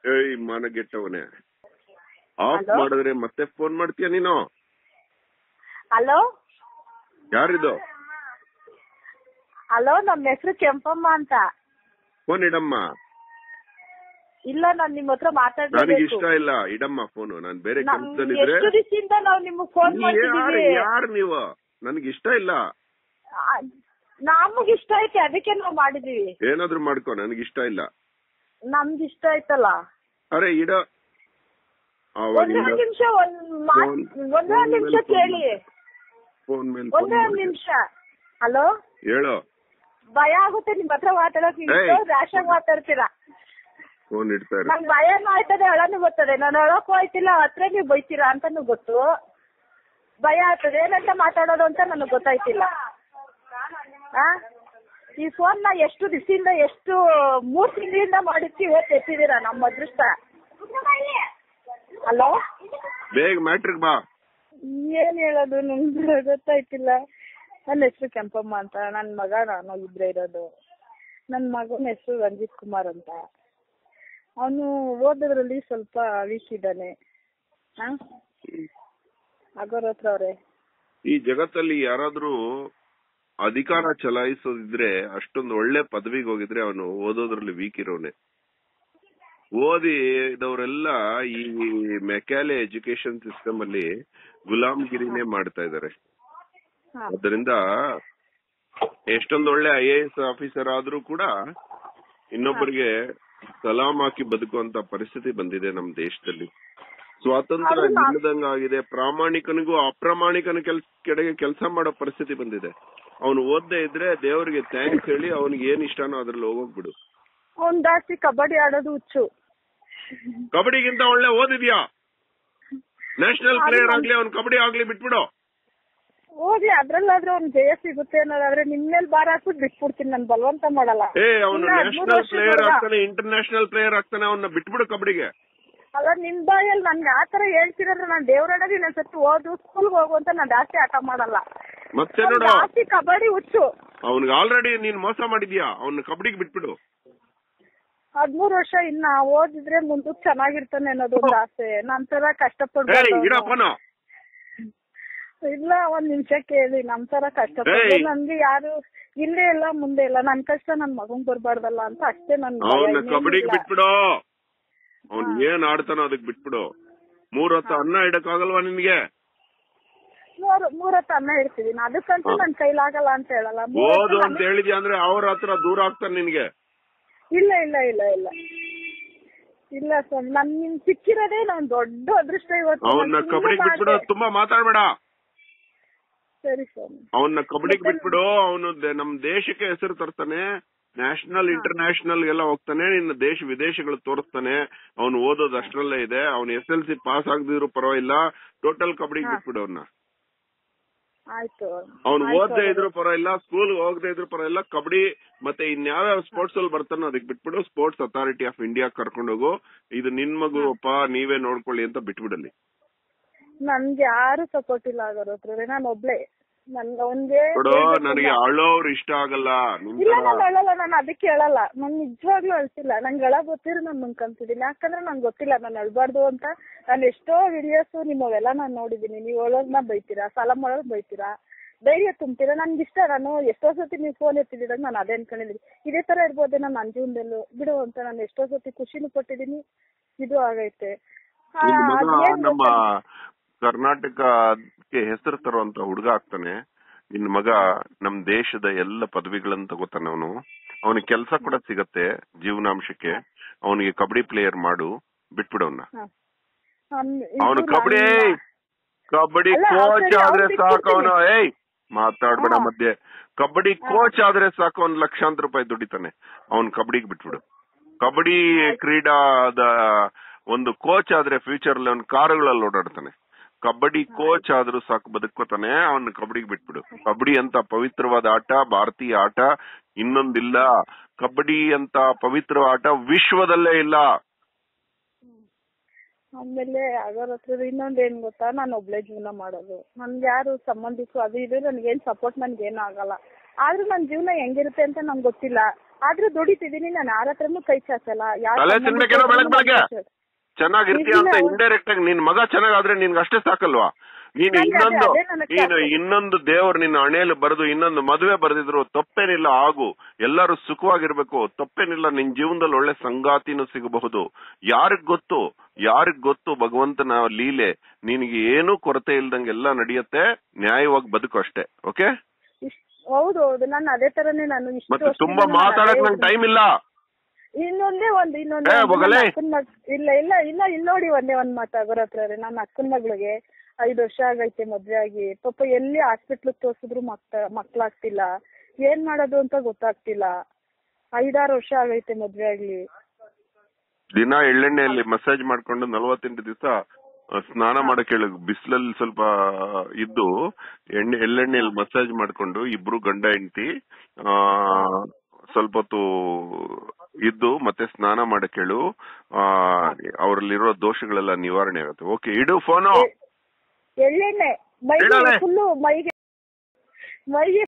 ಏಯ್ ಮಾನಗೆಟ್ಟವನೇ of Hello? ಮಾಡಿದ್ರೆ ಮತ್ತೆ ಫೋನ್ ಮಾಡ್ತೀಯ ನೀನು ಹಲೋ ಯಾರಿದು ಹಲೋ ನಮ್ಮ ಹೆಸರು ಕೆಂಪಮ್ಮ ಅಂತ ಫೋನ್ ಇಡಮ್ಮ ಇಲ್ಲ ನಾನ್ ನಿಮ್ ಹತ್ರ ನನಗೆ ಮಾತಾಡ್ಬೇಕು ಇಷ್ಟ ಇಲ್ಲ ಇಡಮ್ಮ ಫೋನು ನಾನ್ ಬೇರೆ ನಮ್ ಕೆಲಸದಲ್ಲಿದ್ರೆ ಎಷ್ಟು ದಿವಸದಿಂದ ನಾವು ನಿಮ್ಗೆ ಫೋನ್ ಯಾರು ಮಾಡ್ತಿದೀವಿ ಯಾರು ನೀವು ನನಗೆ ಇಷ್ಟ ಇಲ್ಲ ನಮಗ್ ಇಷ್ಟ ಐತೆ ಅದಕ್ಕೆ ನಾವು ಮಾಡಿದೀವಿ ಏನಾದ್ರೂ ಮಾಡ್ಕೊ ನನಗೆ ಇಷ್ಟ ಇಲ್ಲ ನಮ್ಗೆ ಇಷ್ಟ ಆಯ್ತಲ್ಲ ಅರೆ ಇಡ ಒಂದೇ ಅವಾಗಿಂದ ನಿಮಿಷ ಒಂದ್ ಮಾತ್ ಫೋನ್- ಒಂದೇ ಫೋನ್ ನಿಮಿಷ ಮೇಲೆ ಕೇಳಿ ಫೋನ್ ಮೇಲೆ ಫೋನ್ ಒಂದೇ ಒಂದ್ ನಿಮಿಷ ಹಲೋ ಹೇಳು ಭಯ ಆಗುತ್ತೆ ನಿಮ್ ಹತ್ರ ಮಾತಾಡಕ್ ಏಯ್. ರ್ಯಾಶ್ ಆಗಿ ಮಾತಾಡ್ತೀರಾ ಫೋನ್ ಇಡ್ತಾ ಇರು ನಂಗ್ ಭಯನೂ ಆಯ್ತದೆ ಅಳನೂ ಬರ್ತದೆ ನಾನು ಅಳಕ್ಕೂ ಆಯ್ತಿಲ್ಲ ಹತ್ರ ನೀವು ಬೈತೀರಾ ಅಂತಾನು ಗೊತ್ತು ಭಯ ಆಗ್ತದೆ ಏನಂತ ಮಾತಾಡೋದು ಅಂತ ನನಗೆ ಗೊತ್ತಾಯ್ತಿಲ್ಲ ಆ? ಈ ಫೋನ್ ನ ಎಷ್ಟು ದಿವಸದಿಂದ ಎಷ್ಟು ಮೂರ್ ತಿಂಗಳಿಂದ ಮಾಡಿರ್ತಿ ಇವತ್ತು ಎತ್ತಿದೀರಾ ನಮ್ಮ ಅದೃಷ್ಟ ಹಲೋ ಬೇಗ ಮ್ಯಾಟ್ರಿಕ್ ಬಾ ಏನ್ ಹೇಳೋದು ನಮ್ಗೆ ಗೊತ್ತಾಯ್ತಿಲ್ಲ ನನ್ನ ಹೆಸರು ಕೆಂಪಮ್ಮ ಅಂತ ನನ್ನ ಮಗ ನಾನು ಇಬ್ರೇ ಇರೋದು ನನ್ನ ಮಗನ ಹೆಸರು ರಂಜಿತ್ ಕುಮಾರ್ ಅಂತ ಅವನು ಓದೋದ್ರಲ್ಲಿ ಸ್ವಲ್ಪ ವೀಕ್ ಇದ್ದಾನೆ ಹಾ ಆಗೋರ್ ಹತ್ರ ಅವ್ರೆ ಈ ಜಗತ್ತಲ್ಲಿ ಯಾರಾದ್ರೂ ಅಧಿಕಾರ ಚಲಾಯಿಸೋದಿದ್ರೆ ಅಷ್ಟೊಂದು ಒಳ್ಳೆ ಪದವಿಗೆ ಹೋಗಿದ್ರೆ ಅವನು ಓದೋದ್ರಲ್ಲಿ ವೀಕ್ ಇರೋನೆ ಓದಿದವರೆಲ್ಲ ಈ ಮೆಕ್ಯಾಲೆ ಎಜುಕೇಶನ್ ಸಿಸ್ಟಮ್ ಅಲ್ಲಿ ಗುಲಾಮ್ಗಿರಿನೇ ಮಾಡ್ತಾ ಇದ್ದಾರೆ ಹಾ ಅದರಿಂದ ಎಷ್ಟೊಂದು ಒಳ್ಳೆ ಐ ಎ ಎಸ್ ಆಫೀಸರ್ ಆದ್ರೂ ಕೂಡ ಇನ್ನೊಬ್ಬರಿಗೆ ಸಲಾಂ ಹಾಕಿ ಬದುಕುವಂತ ಪರಿಸ್ಥಿತಿ ಬಂದಿದೆ ನಮ್ಮ ದೇಶದಲ್ಲಿ ಸ್ವಾತಂತ್ರ್ಯ ಅದು ನಾ- ನಿಲ್ಲದಂಗಾಗಿದೆ ಪ್ರಾಮಾಣಿಕನಿಗೂ ಅಪ್ರಾಮಾಣಿಕನ ಕೆಲ್ಸ ಕಡೆಗೆ ಕೆಲಸ ಮಾಡೋ ಪರಿಸ್ಥಿತಿ ಬಂದಿದೆ ಅವನು ಓದ್ದೇ ಇದ್ರೆ ದೇವರಿಗೆ ಥ್ಯಾಂಕ್ಸ್ ಹೇಳಿ ಅವನಿಗೆ ಏನ್ ಇಷ್ಟನೋ ಅದ್ರಲ್ಲಿ ಹೋಗೋಗ್ಬಿಡು ಅವ್ನ್ ಜಾಸ್ತಿ ಕಬಡ್ಡಿ ಆಡೋದು ಹುಚ್ಚು ಕಬಡ್ಡಿಗಿಂತ ಒಳ್ಳೆ ಓದಿದ್ಯಾ ನ್ಯಾಷನಲ್ ಅದು ಪ್ಲೇಯರ್ ನನ್- ಆಗ್ಲಿ ಅವ್ನು ಕಬಡ್ಡಿ ಆಗ್ಲಿ ಬಿಟ್ಬಿಡು ಹೋಗ್ಲಿ ಅದ್ರಲ್ಲಾದ್ರೆ ಅವ್ನ್ ಜಯ ಸಿಗುತ್ತೆ ಅನ್ನೋದಾದ್ರೆ ನಿಮ್ ಮೇಲೆ ಭಾರ ಹಾಕ್ಬಿಟ್ಟು ಬಿಟ್ಬಿಡ್ತೀನಿ ನಾನು ಬಲವಂತ ಮಾಡಲ್ಲ ಏ ಅವನು ಇನ್ನ ಹದ್ಮೂರು ನ್ಯಾಷನಲ್ ವರ್ಷದ ಪ್ಲೇಯರ್ ಹುಡ್ಗ. ಆಗ್ತಾನೆ ಇಂಟರ್ನ್ಯಾಷನಲ್ ಪ್ಲೇಯರ್ ಆಗ್ತಾನೆ ಅವನ್ನ ಬಿಟ್ಬಿಡು ಕಬಡ್ಡಿಗೆ ಅಲ್ಲ ನಿನ್ ಬಾಯಲ್ಲಿ ನನ್ಗೆ ಆತರ ಹೇಳ್ತಿರೋದ್ರೆ ನಾನು ದೇವರಡಗಿ ಇನ್ನೊಂದ್ ಸತಿ ಓದು ಸ್ಕೂಲ್ಗೆ ಹೋಗು ಅಂತ ನಾನು ಜಾಸ್ತಿ ಆಟ ಮಾಡಲ್ಲ ಮತ್ತೆ ಅವ್ನ್ ನೋಡು ಜಾಸ್ತಿ ಕಬಡ್ಡಿ ಹುಚ್ಚು ಅವನಿಗೆ ಆಲ್ರೆಡಿ ನೀನ್ ಮೋಸ ಮಾಡಿದ್ಯಾ ಅವ್ನ ಕಬಡ್ಡಿಗೆ ಬಿಟ್ಬಿಡು ಹದ್ಮೂರ್ ವರ್ಷ ಇನ್ನ ಓದಿದ್ರೆ ಮುಂದಕ್ ಚೆನ್ನಾಗಿರ್ತಾನೆ ಅನ್ನೋದು ಒಂದು ಆಸೆ ನಂತರ ಏಯ್ ಕಷ್ಟಪಡ್ಬಾರ್ದು ಇಡಪ್ಪನ ಇಲ್ಲ ಒಂದ್ ನಿಮಿಷ ಕೇಳಿ ನಮ್ ತರ ಕಷ್ಟಪಟ್ಟು ಏಯ್. ನನ್ಗೆ ಯಾರು ಇಲ್ಲೇ ಇಲ್ಲ ಮುಂದೆ ಇಲ್ಲ ನನ್ ಕಷ್ಟ ನನ್ ಮಗನ್ ಬರ್ಬಾರ್ದಲ್ಲ ಅಂತ ಅಷ್ಟೇ ನನ್ ಭಯ, ಅವನ್ನ ಇನ್ನೇನಿಲ್ಲ. ಕಬಡ್ಡಿಗೆ ಬಿಟ್ಬಿಡು ಅವ್ನ್ ಏನ್ ಆಡ್ತಾನೋ ಅದಕ್ ಬಿಟ್ಬಿಡು ಮೂರ್ ಹೊತ್ತು ಅನ್ನ ಇಡಕ್ಕಾಗಲ್ವಾ ನಿನ್ಗೆ ಮೂರ್ ಮೂರತ್ತು ಅನ್ನ ಇಡ್ತಿದೀನಿ ಅದಕ್ಕಂತೂ ಹಾ. ನನ್ ಕೈಲಾಗಲ್ಲ ಅಂತ ಹೇಳಲ್ಲ ಮೂರ್ ಓದು ಹೊತ್ತು ಅಂತ ನಾನು- ಹೇಳಿದ್ಯಾ ಅಂದ್ರೆ ಅವ್ರ ಹತ್ರ ದೂರ ಆಗ್ತಾನೆ ನಿನ್ಗೆ ಇಲ್ಲ ಇಲ್ಲ ಇಲ್ಲ ಇಲ್ಲ ಇಲ್ಲ ಸ್ವಾಮಿ ನನ್ ನಿಮ್ ಸಿಕ್ಕಿರೋದೇ ನಾನ್ ದೊಡ್ಡ ಅದೃಷ್ಟ ಇವತ್ತು ಅವನ್ನ ನಾನ್ ಕಬಡ್ಡಿಗೆ ಸುಮ್ನೆ ಬಿಟ್ಬಿಡು ಮಾಡ್ದೆ. ತುಂಬಾ ಮಾತಾಡ್ಬೇಡ ಸರಿ ಸ್ವಾಮಿ ಅವನ್ನ ಕಬಡ್ಡಿಗೆ ಮತ್ತೆ- ಬಿಟ್ಬಿಡು ಅವನು ನಮ್ ದೇಶಕ್ಕೆ ಹೆಸರು ತರ್ತಾನೆ ನ್ಯಾಷನಲ್ ಇಂಟರ್ನ್ಯಾಷನಲ್ ಎಲ್ಲ ಹೋಗ್ತಾನೆ ನಿನ್ನ ದೇಶ ವಿದೇಶಗಳು ತೋರಿಸ್ತಾನೆ ಅವ್ನು ಓದೋದು ಅಷ್ಟ್ರಲ್ಲೇ ಇದೆ ಅವ್ನು ಎಸ್ ಎಲ್ ಸಿ ಪಾಸ್ ಆಗದಿದ್ರು ಪರವಾಗಿಲ್ಲ ಟೋಟಲ್ ಕಬಡ್ಡಿಗೆ ಹಾ. ಬಿಟ್ಬಿಡು ಅವನ್ನ ಆಯ್ತು ಅವ್ನು ಆಯ್ತು ಓದದೇ ಅವ್ರೆ. ಇದ್ರು ಪರವಾಗಿಲ್ಲ ಸ್ಕೂಲ್ ಹೋಗದೆ ಇದ್ರು ಪರವಾಗಿಲ್ಲ ಕಬಡ್ಡಿ ಮತ್ತೆ ಇನ್ಯಾವ್ಯಾವ ಸ್ಪೋರ್ಟ್ಸ್ ಅಲ್ಲಿ ಬರ್ತಾನೋ ಅದಕ್ಕೆ ಬಿಟ್ಬಿಡು ಸ್ಪೋರ್ಟ್ಸ್ ಅಥಾರಿಟಿ ಆಫ್ ಇಂಡಿಯಾ ಕರ್ಕೊಂಡು ಹೋಗು ಇದು ನಿನ್ ಮಗು ಅಪ್ಪ ನೀವೇ ನೋಡ್ಕೊಳ್ಳಿ ಅಂತ ಬಿಟ್ಬಿಡಲ್ಲಿ ನನ್ಗೆ ಯಾರು ಸಪೋರ್ಟ್ ಇಲ್ಲ ಆಗೋರ್ ಹತ್ರ ನಾನು ಒಬ್ಳೆ ನನ್ಗೆ ಒಂದೇ ನೋಡು ನನಗೆ ಅಳೋರು ಇಷ್ಟ ಆಗಲ್ಲ ನಿಮ್ ಇಲ್ಲ ತರ ನಾನು ಅಳಲ್ಲ ನಾನು ಅದಕ್ಕೆ ಹೇಳಲ್ಲ ನಾನು ನಿಜವಾಗ್ಲೂ ಅಳ್ತಿಲ್ಲ ನಂಗೆ ಅಳ ಗೊತ್ತಿರೋ ನಾನು ಮುಂಕಂತಿದ್ದೀನಿ ಯಾಕಂದ್ರೆ ನಂಗೆ ಗೊತ್ತಿಲ್ಲ ನಾನು ಅಳ್ಬಾರ್ದು ಅಂತ ನಾನು ಎಷ್ಟೋ ವಿಡಿಯೋಸ್ ನಿಮ್ಮವೆಲ್ಲ ನಾನು ನೋಡಿದ್ದೀನಿ ನೀವು ಒಳಗ್ನ ಬೈತೀರಾ ಸಾಲ ಮಾಡೋದ್ ಬೈತೀರಾ ಧೈರ್ಯ ತುಂಬ್ತೀರಾ ನನ್ಗೆ ಇಷ್ಟ ನಾನು ಎಷ್ಟೋ ಸತಿ ನೀವು ಫೋನ್ ಎತ್ತಿದಾಗ ನಾನು ಅದೇ ಅನ್ಕೊಂಡಿದ್ದೀನಿ ಇದೇ ತರ ಇರ್ಬೋದೇ ನಾನು ನನ್ನ ಜೀವನದಲ್ಲೂ ಬಿಡು ಅಂತ ನಾನು ಎಷ್ಟೋ ಸತಿ ಖುಷಿನೂ ಪಟ್ಟಿದ್ದೀನಿ ಇದು ಆಗೈತೆ ಆ, ನಿನ್ ಮಗ ಅದೇನ್ ನಮ್ಮ ಗೊತ್ತಾ? ಕರ್ನಾಟಕಕ್ಕೆ ಹೆಸರು ತರುವಂತ ಹುಡುಗ ಆಗ್ತಾನೆ ನಿನ್ ಮಗ ನಮ್ ದೇಶದ ಎಲ್ಲ ಪದವಿಗಳನ್ನ ತಗೋತಾನೆ ಅವನು ಅವನಿಗೆ ಕೆಲಸ ಕೂಡ ಸಿಗತ್ತೆ ಜೀವನಾಂಶಕ್ಕೆ ಅವನಿಗೆ ಕಬಡ್ಡಿ ಪ್ಲೇಯರ್ ಮಾಡು ಬಿಟ್ಬಿಡವನ್ನ ಹ. ಹ್ಮ್, ಇದು ಅವನು ಕಬಡ್ಡಿ ನನ್ನ- ಕಬಡ್ಡಿ ಅಲ್ಲ, ಕೋಚ್ ಸರಿ, ಆದ್ರೆ ಅವ್ನ್ ಸಾಕು ಅವನು ಬಿಟ್ಬಿಡ್ತೀನಿ. ಏಯ್ ಮಾತಾಡ್ಬೇಡ ಹಾ. ಮಧ್ಯೆ ಕಬಡ್ಡಿ ಹಾ. ಕೋಚ್ ಆದ್ರೆ ಸಾಕು ಅವ್ನ್ ಲಕ್ಷಾಂತರ ರೂಪಾಯಿ ದುಡಿತಾನೆ ಅವ್ನ್ ಕಬಡ್ಡಿಗೆ ಬಿಟ್ಬಿಡು ಕಬಡ್ಡಿ ಕ್ರೀಡಾದ ಒಂದು ಕೋಚ್ ಆದ್ರೆ ಫ್ಯೂಚರ್ ಅಲ್ಲಿ ಅವ್ನ್ ಕಾರುಗಳಲ್ಲಿ ಓಡಾಡ್ತಾನೆ ಕಬಡ್ಡಿ ಕೋಚ್ ಆದ್ರೂ ಸಾಕು ಬದುಕೋತಾನೆ ಅವನ್ ಕಬಡ್ಡಿಗೆ ಬಿಟ್ಬಿಡು ಕಬಡ್ಡಿ ಅಂತ ಪವಿತ್ರವಾದ ಆಟ ಭಾರತೀಯ ಆಟ ಇನ್ನೊಂದಿಲ್ಲ ಕಬಡ್ಡಿ ಅಂತ ಪವಿತ್ರ ಆಟ ವಿಶ್ವದಲ್ಲೇ ಇಲ್ಲ ಆಮೇಲೆ ಆಗೋರ್ ಹತ್ರ ಇನ್ನೊಂದ್ ಏನ್ ಗೊತ್ತಾ ನಾನು ಒಬ್ಳೆ ಜೀವನ ಮಾಡೋದು ನನ್ಗೆ ಯಾರು ಸಂಬಂಧಿಕರು ಅದು ಇದು ನನ್ಗೇನ್ ಸಪೋರ್ಟ್ ನನ್ಗೇನು ಆಗಲ್ಲ ಆದ್ರೂ ನನ್ ಜೀವನ ಹೆಂಗಿರುತ್ತೆ ಅಂತ ನಂಗೆ ಗೊತ್ತಿಲ್ಲ ಆದ್ರೂ ದುಡಿತಿದೀನಿ ನಾನು ಯಾರ ಹತ್ರನೂ ಕೈ ಚಾಚಲ್ಲ ಯಾರ್ ತಲೆ ಸಂಬಂಧಕ್ಕೂ ತಿನ್ಬೇಕೇನೋ ಬೆಳಗ್ ಬೆಳಗ್ಗೆ ನಾನು ಚೆನ್ನಾಗಿರ್ತೀಯ ಅಂತ ಈಗಿನ- ಇಂಡೈರೆಕ್ಟ್ ಆಗಿ ನಿನ್ ಮಗ ಚೆನ್ನಾಗಾದ್ರೆ ನಿನ್ಗೆ ಅಷ್ಟೇ ಸಾಕಲ್ವಾ ನೀನು ನಂಗೆ ಅದೇ- ಇನ್ನೊಂದು ಅದೇ ನನಗ್ ನೀನು ಸಾಕು. ಇನ್ನೊಂದು ದೇವ್ರು ನಿನ್ನ ಹಣೆಯಲ್ಲಿ ಬರೆದು ಇನ್ನೊಂದು ಮದುವೆ ಬರೆದಿದ್ರು ತಪ್ಪೇನಿಲ್ಲ ಆಗು ಎಲ್ಲರೂ ಸುಖವಾಗಿರ್ಬೇಕು ತಪ್ಪೇನಿಲ್ಲ ನಿನ್ ಜೀವನದಲ್ಲಿ ಒಳ್ಳೆ ಸಂಗಾತಿನೂ ಸಿಗಬಹುದು ಯಾರಿಗ್ ಗೊತ್ತು ಯಾರಿಗ್ ಗೊತ್ತು ಭಗವಂತನ ಲೀಲೆ ನಿನಗೆ ಏನೂ ಕೊರತೆ ಇಲ್ದಂಗೆ ಎಲ್ಲ ನಡೆಯುತ್ತೆ ನ್ಯಾಯವಾಗಿ ಬದುಕು ಅಷ್ಟೇ ಓಕೆ ಇಷ್ಟ್- ಹೌದು ಹೌದು ನಾನು ಅದೇ ತರನೇ ನಾನು ಇಷ್ಟು ಮತ್ತೆ ವರ್ಷದಿಂದ ತುಂಬಾ ನಾನು ಮಾತಾಡಕ್ ಅದೇ ನಂಗೆ ಟೈಮ್ ಇಲ್ಲ ಇನ್ನೊಂದೇ ಒಂದು ಇನ್ನೊಂದು ಏ, ಒಂದು ಹೋಗಲೇ. ನನ್ನ ಅಕ್ಕನ್ ಮಗ್ ಇಲ್ಲ ಇಲ್ಲ ಇಲ್ಲ ಇಲ್ಲಿ ನೋಡಿ ಒಂದೇ ಒಂದ್ ಮಾತು ಆಗೋರ ಹತ್ರ ರೀ ನನ್ನ ಅಕ್ಕನ ಮಗಳಿಗೆ ಐದು ವರ್ಷ ಆಗೈತೆ ಮದ್ವೆ ಆಗಿ ಪಾಪ ಎಲ್ಲಿ ಹಾಸ್ಪಿಟ್ಲ್ ತೋರ್ಸಿದ್ರು ಮಕ್ಳ ಮಕ್ಳಾಗ್ತಿಲ್ಲ ಏನ್ ಮಾಡೋದು ಅಂತ ಗೊತ್ತಾಗ್ತಿಲ್ಲ ಐದಾರು ವರ್ಷ ಆಗೈತೆ ಮದ್ವೆ ಆಗ್ಲಿ ದಿನ ಎಳ್ಳೆಣ್ಣೆಯಲ್ಲಿ ಮಸಾಜ್ ಮಾಡ್ಕೊಂಡು ನಲವತ್ತೆಂಟು ದಿವಸ ಸ್ನಾನ ಮಾಡಕ್ ಹೇಳು ಬಿಸಿಲಲ್ಲಿ ಸ್ವಲ್ಪ ಇದ್ದು ಎಣ್ಣೆ ಎಳ್ಳೆಣ್ಣೆಯಲ್ಲಿ ಮಸಾಜ್ ಮಾಡ್ಕೊಂಡು ಇಬ್ರು ಗಂಡ ಹೆಂಡತಿ ಆ ಸ್ವಲ್ಪ ಹೊತ್ತು ಇದ್ದು ಮತ್ತೆ ಸ್ನಾನ ಮಾಡಕ್ ಹೇಳು ಆ ಅವರಲ್ಲಿರೋ ದೋಷಗಳೆಲ್ಲ ನಿವಾರಣೆ ಆಗುತ್ತೆ ಓಕೆ ಇಡು ಫೋನು ಎಳ್ಳೆಣ್ಣೆ ಮೈಗೆ ಹೇಳಲೆ. ಫುಲ್ಲು ಮೈಗೆ ಮೈಗೆ